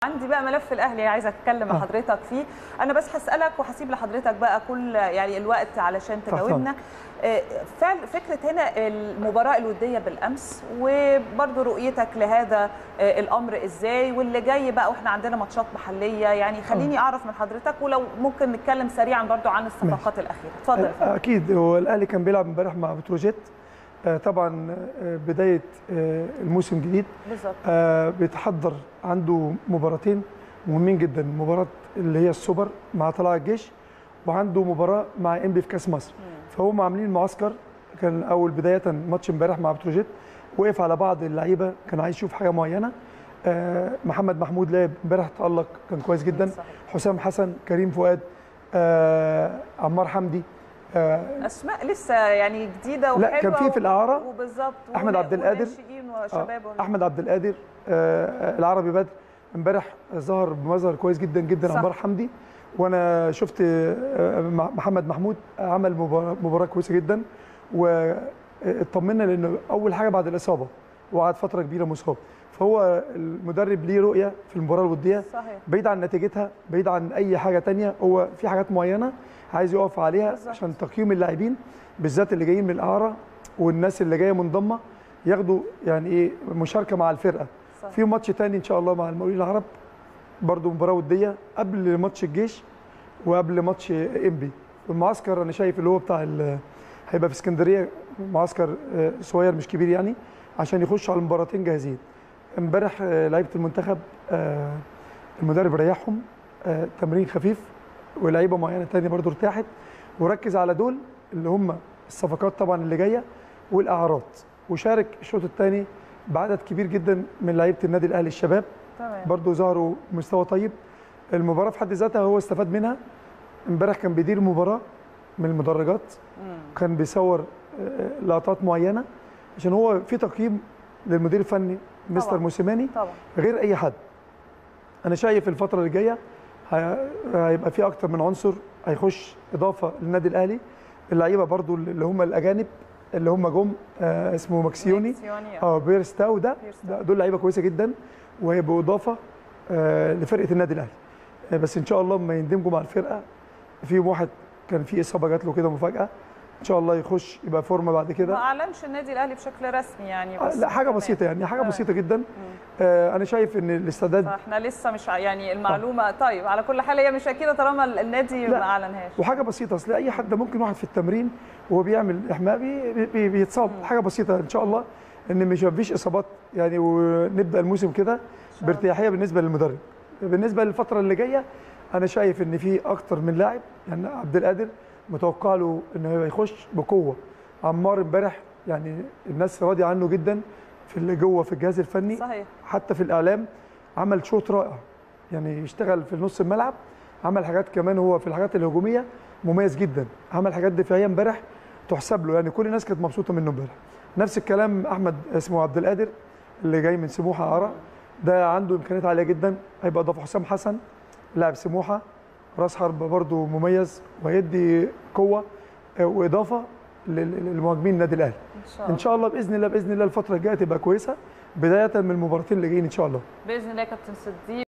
عندي بقى ملف الاهلي عايزه اتكلم مع آه. حضرتك فيه انا بس هسالك وهسيب لحضرتك بقى كل يعني الوقت علشان تجاوبنا آه، فعل فكره هنا المباراه الوديه بالامس وبرضه رؤيتك لهذا آه، الامر ازاي واللي جاي بقى واحنا عندنا ماتشات محليه يعني خليني اعرف من حضرتك ولو ممكن نتكلم سريعا برضه عن الصفقات الاخيره اتفضل يا فندم. اكيد هو الاهلي كان بيلعب امبارح مع بتروجيت آه، طبعا آه، بدايه آه، الموسم جديد بالظبط آه، بيتحضر عنده مباراتين مهمين جدا مباراه اللي هي السوبر مع طلائع الجيش وعنده مباراه مع انبي في كاس مصر فهم عاملين معسكر كان اول بدايه ماتش امبارح مع بتروجيت وقف على بعض اللعيبه كان عايز يشوف حاجه معينه آه، محمد محمود لعب امبارح تالق كان كويس جدا صحيح. حسام حسن كريم فؤاد آه، عمار حمدي آه، اسماء لسه يعني جديده لا، وحلوه كان في في الإعارة وبالظبط أحمد عبد القادر. وناشئين وشباب آه، احمد عبد القادر آه، العربي بدر امبارح ظهر بمظهر كويس جدا جدا صح. عمار حمدي وانا شفت آه، مع- محمد محمود عمل مباراه مباراه كويسه جدا واطمنا لانه اول حاجه بعد الاصابه وقعد فتره كبيره مصاب فهو المدرب ليه رؤيه في المباراه الوديه صحيح بعيد عن نتيجتها بعيد عن اي حاجه تانية هو في حاجات معينه عايز يقف عليها بالظبط. عشان تقييم اللاعبين بالذات اللي جايين من الاعاره والناس اللي جايه منضمه ياخدوا يعني ايه مشاركه مع الفرقه صح. في ماتش تاني ان شاء الله مع المقاولين العرب برضو مباراه وديه قبل ماتش الجيش وقبل ماتش انبي المعسكر انا شايف اللي هو بتاع ال- هيبقى في اسكندريه معسكر آه، صغير مش كبير يعني عشان يخشوا على المباراتين جاهزين امبارح آه، لعيبه المنتخب آه، المدرب ريحهم آه، تمرين خفيف ولعيبه معينه تانية برضو ارتاحت وركز على دول اللي هم الصفقات طبعا اللي جايه والاعارات وشارك الشوط الثاني بعدد كبير جدا من لعيبه النادي الاهلي الشباب تمام برضو ظهروا مستوى طيب المباراه في حد ذاتها هو استفاد منها امبارح كان بيدير مباراه من المدرجات مم. كان بيصور آه، لقطات معينه عشان هو في تقييم للمدير الفني مستر طبعاً. موسيماني طبعا غير اي حد انا شايف الفتره اللي جايه هي- هيبقى في اكتر من عنصر هيخش اضافه للنادي الاهلي اللعيبه برضو اللي هم الاجانب اللي هم جم آه، اسمه ماكسيوني ماكسيوني، آه. اه بيرستاو ده بيرستاو. ده- دول لعيبه كويسه جدا وهيبقوا اضافه آه، لفرقه النادي الاهلي آه، بس ان شاء الله لما يندمجوا مع الفرقه فيهم واحد كان في اصابه جات له كده مفاجاه ان شاء الله يخش يبقى فورمه بعد ما كده اعلنش النادي الاهلي بشكل رسمي يعني آه، بس لا حاجه تمام. بسيطه يعني حاجه تمام. بسيطه جدا آه، انا شايف ان الاستعداد فاحنا لسه مش ع- يعني المعلومه طيب على كل حال هي مش اكيده طالما النادي لا. ما اعلنهاش وحاجه بسيطه اصل اي حد ممكن واحد في التمرين وهو بيعمل احماء بي بي بيتصاب حاجه بسيطه ان شاء الله ان مش مفيش اصابات يعني ونبدا الموسم كده الله. بارتياحيه بالنسبه للمدرب بالنسبه للفتره اللي جايه انا شايف ان في اكتر من لاعب يعني عبد القادر متوقع له انه يخش بقوه عمار امبارح يعني الناس راضيه عنه جدا في اللي جوه في الجهاز الفني صحيح حتى في الاعلام عمل شوط رائع يعني يشتغل في نص الملعب عمل حاجات كمان هو في الحاجات الهجوميه مميز جدا عمل حاجات دفاعيه امبارح تحسب له يعني كل الناس كانت مبسوطه منه امبارح نفس الكلام احمد اسمه عبد القادر اللي جاي من سموحه عرا ده عنده امكانيات عاليه جدا هيبقى اضافه حسام حسن لاعب سموحه راس حرب برضه مميز وهيدي قوه آه، واضافه لل- للمهاجمين النادي الاهلي ان شاء ان الله شاء الله باذن الله باذن الله الفتره الجايه تبقى كويسه بدايه من المباراتين اللي جايين ان شاء الله باذن الله يا كابتن صديق